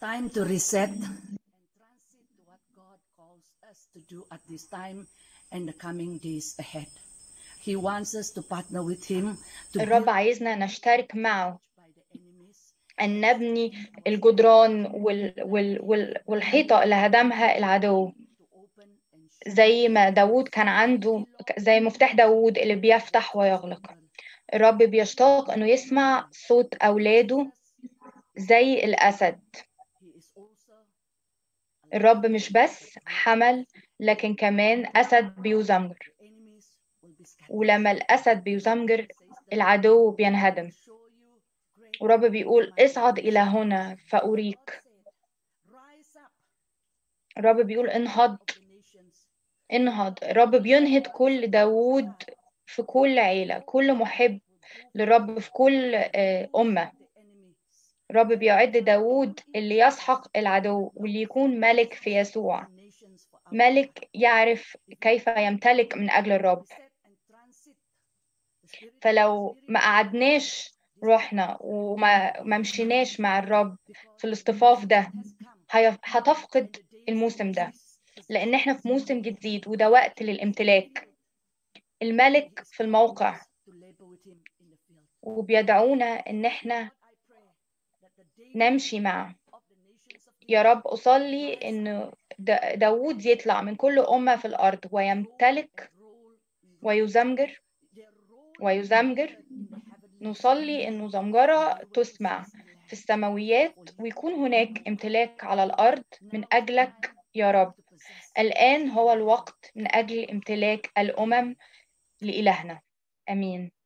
time to reset and transit to what God calls us to do at this time and the coming days ahead. He wants us to partner with Him to الرب build عايزنا نشترك معه by the enemies أن نبني الجدران وال... وال... وال... والحيطة اللي هدمها العدو to open and زي ما داوود كان عنده زي مفتاح داوود اللي بيفتح ويغلق الرب بيشتاق أنه يسمع صوت أولاده زي الأسد He is also الرب مش بس حمل لكن كمان أسد بيزمجر enemies will be scattered. ولما الأسد بيزمجر العدو بينهدم Show you great ورب بيقول اصعد إلى هنا فأريك rise up الرب بيقول انهض the nations انهض الرب بينهض كل داوود في كل عيلة كل محب للرب في كل آه، أمة the enemies الرب بيعد داوود اللي يسحق العدو واللي يكون ملك في يسوع nations for our ملك يعرف كيف يمتلك من أجل الرب set and transit the spirit فلو ما قعدناش روحنا وما ما مشيناش مع الرب في الاصطفاف ده has come هي- هتفقد الموسم ده لأن احنا في موسم جديد وده وقت للامتلاك الملك في الموقع to labor with him in the field. وبيدعونا إن احنا I pray that the day نمشي معه of the nations of the يا رب أصلي إن دا- داوود يطلع من كل أمة في الأرض ويمتلك rule ويزمجر their role ويزمجر in the heavenly نصلي إنه زمجرة تسمع في السماويات ويكون هناك امتلاك على الأرض من أجلك يا رب to possess الآن هو الوقت من أجل امتلاك الأمم لإلهنا آمين